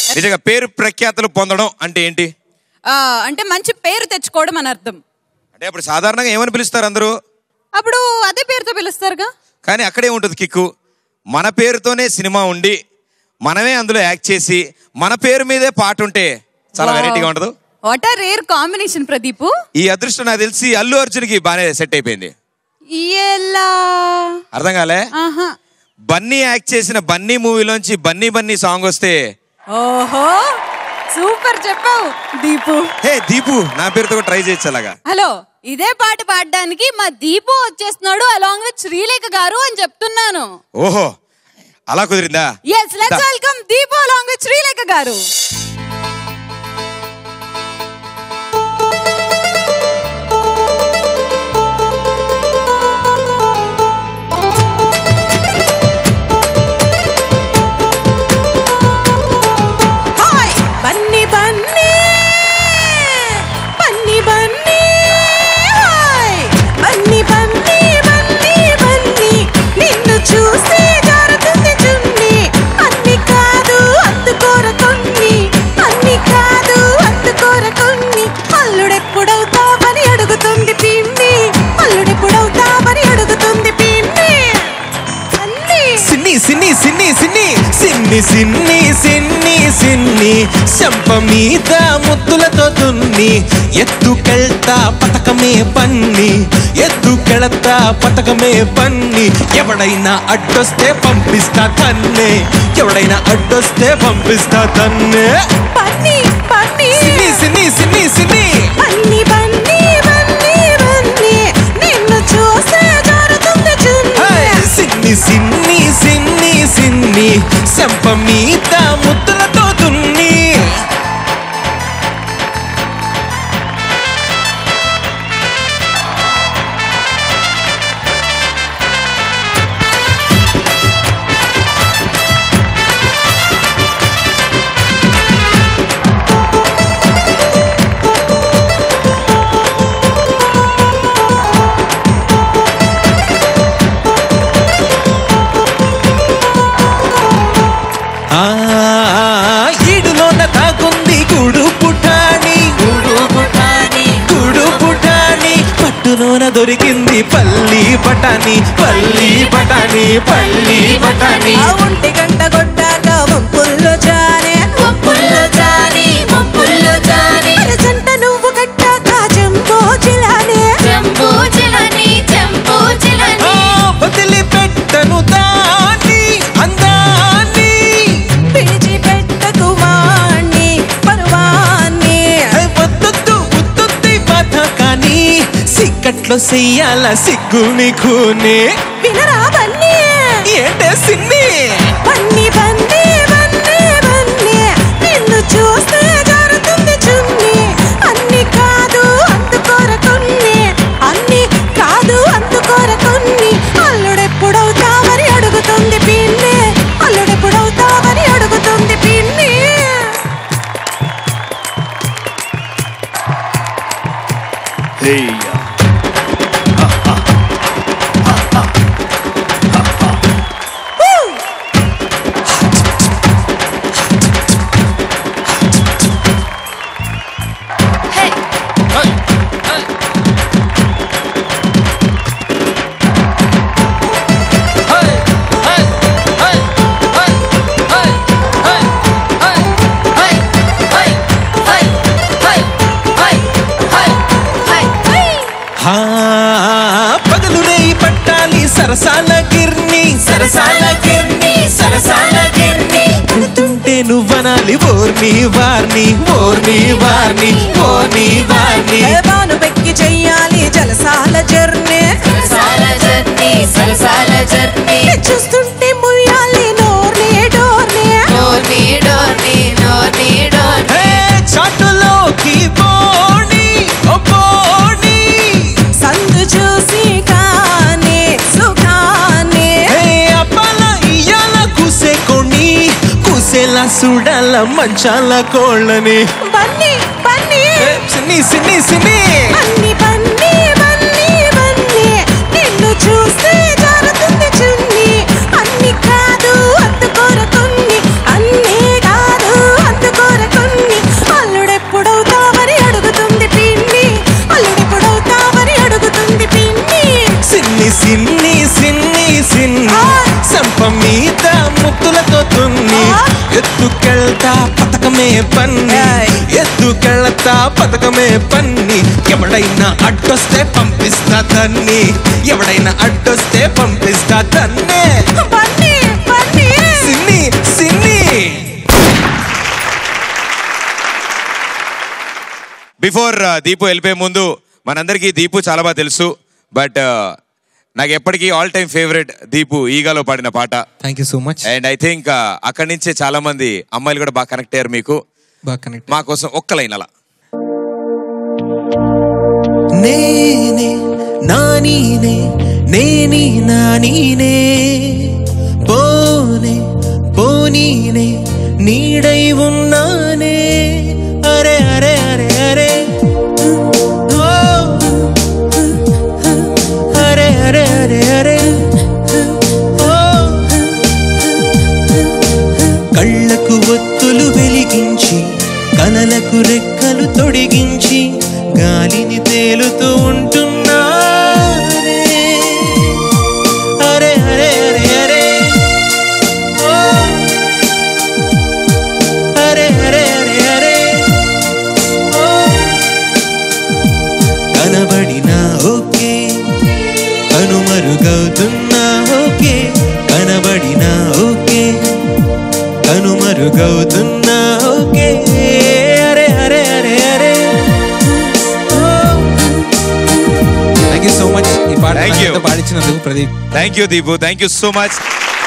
నిజంగా పేరు ప్రఖ్యాతలు పొందడం అంటే ఏంటి ఆ, అంటే మంచి పేరు తెచ్చుకోవడం అని అర్థం అంటే అప్పుడు సాధారణంగా ఏమని పిలుస్తారు అందరూ అప్పుడు అదే పేరుతో పిలుస్తారుగా కానీ అక్కడే ఉంటుంది కిక్కు మన పేరుతోనే సినిమా ఉండి మనమే అందులో యాక్ట్ చేసి మన పేరు మీదే పాట ఉంటే చాలా వెరైటీగా ఉండదు what are rare combination Pradeep ఈ అదృష్టం నాకు తెలిసి అల్లు అర్జున్కి బాగానే సెట్ అయిపోయింది ఎలా అర్థం కాలే ఆహా బన్నీ యాక్ట్ చేసిన బన్నీ మూవీలోంచి బన్నీ బన్నీ సాంగ్ వస్తే ఓహో సూపర్ చెప్పావు దీపు హే దీపు నా పేరుతో కూడా ట్రై చేయొచ్చు అలాగా హలో ఇదే పాట పాడడానికి మా దీపు వచ్చేస్తున్నాడు అలాంగ్ విత్ శ్రీలేఖ గారు అని చెప్తున్నాను ఓహో అలా కుదిరిందా ఎస్ లెట్స్ దా. Welcome Deepu along with Srilekha garu hi Bunny Bunny Bunny Bunny hi Bunny Bunny Bunny Bunny నిన్ను చూసి జారుతుంది చున్ని అన్ని కాదు అందుకోర కొన్ని అన్ని కాదు అందుకోర కొన్ని అల్లుడెప్పుడవుతావని అడుగుతుంది పిన్ని అల్లుడెప్పుడవుతావని అడుగుతుంది పిన్ని అన్నీ సిన్ని సిన్ని సిన్ని సిన్ని సిన్ని సిన్ని సిన్ని సిన్ని శంప మీద ముద్దులతో దున్ని ఎత్తుకెళ్తా పతకమే పన్ని ఎత్తుకెళ్తా పతకమే పన్ని ఎవడైనా అడ్డొస్తే పంపిస్తా తన్నే ఎవడైనా అడ్డొస్తే పంపిస్తా తన్నే బన్నీ బన్నీ సిన్ని సిన్ని సిన్ని సిన్ని బన్నీ బన్నీ బన్నీ బన్నీ నిన్ను చూసే జారుతుంది చున్ని హే! సిన్ని సిన్ని సిన్ని సిన్ని శంప మీద ముద్దులతో దున్ని ఆ ఈడులోన తాకుంది గుడు పుటాని గుడు పుటాని గుడు పుటాని పట్టులోన దొరికింది పల్లి బటాని పల్లి బటాని పల్లి బటాని ఆ ఒంటి గంట కొట్టాక వంపుల్లో జానే వంపుల్లో జాని వంపుల్లో జాని జంట నువ్వు కట్టాక జంబో జిలానే జంబో జిలాని జంబో ఆ, వదిలిపెట్టను దాన్ని అందాన్ని విడిచిపెట్టకు వాణ్ణి పరువాన్ని ఏ వద్దొద్దు ఉత్తొద్ది బాధ కానీ సిక్కట్లో చెయ్యాల సిగ్గుని కూనే వినరా బన్నీ ఏంటే సిన్ని బన్నీ బన్నీ బన్నీ బన్నీ నిన్ను చూస్తే జారుతుంది చున్ని అన్ని కాదు అందుకోర కొన్ని అన్ని కాదు అందుకోర కొన్ని అల్లుడెప్పుడవుతావని అడుగుతుంది పిన్ని అల్లుడెప్పుడవుతావని అడుగుతుంది పిన్ని హా, పగలు రేయి పట్టాలి సరసాల గిర్ని సరసాల గిర్ని సరసాల గిర్ని పుడుతుంటే నువ్వనాలి ఓర్ని వార్ని ఓర్ని వార్ని ఓర్ని వార్ని బాను బెక్కి చెయ్యాలి జలసాల జర్నీ సరసాల జర్నీ సరసాల జర్నీ చూస్తుంటే ముయ్యాలి నోర్ని డోర్ని డోర్నీ డోర్నీ డోర్నీ డోర్నీ హే, చాటులోకి పోని ఓ పోని సందు చూసి కానీ సుఖాన్ని హే, అప్పల ఇయ్యాల కూసే కొన్ని కూసేలా చూడాల మంచాల కోళ్ళని బన్నీ బన్నీ హే, సిన్ని సిన్ని సిన్ని అన్ని బన్నీ బన్నీ బన్నీ నిన్ను చూస్తే జారుతుంది చున్ని అన్ని కాదు అందుకోర కొన్ని అన్ని కాదు ఎత్తుకెళ్తా పథకమే పన్ని ఎత్తుకెళ్తా పథకమే పన్ని ఎవడైనా అడ్డొస్తే పంపిస్తా తన్ని ఎవడైనా అడ్డొస్తే పంపిస్తా తన్నే బన్నీ బన్నీ సిన్ని సిన్ని బిఫోర్ దీపు వెళ్ళిపోయే ముందు మనందరికీ దీపు చాలా బాగా తెలుసు బట్ నాకు ఎప్పటికీ ఆల్ టైమ్ ఫేవరెట్ దీపు ఈగాలో పాడిన పాట thank you so much and I think అక్కడి నుంచే చాలా మంది అమ్మాయిలు కూడా బాగా కనెక్ట్ అయ్యారు మీకు బాగా కనెక్ట్ మా కోసం ఒక్క లైన్ అలా నేనే నానీనే నేని నానీనే పోనే పోనీనే నీడై ఉన్నానే అరే అరే అరే అరే ఓ అరే అరే అరే అరే ఓ కళ్ళకు ఒత్తులు వెలిగించి కలలకు రెక్కలు తొడిగించి గాలిని తేలుతూ ఉంటున్నానే అరే అరే అరే అరే ఓ అరే అరే అరే అరే ఓ కనబడినా ఓకే కనుమరుగవుతున్నా ఓకే కనబడినా ఓకే కనుమరుగవుతున్నా ఓకే అరే అరే అరే అరే థ్యాంక్ యూ సో మచ్ ఈ పాట Thank you. నాతో పాడించినందుకు Pradeep thank you Deepu thank you so much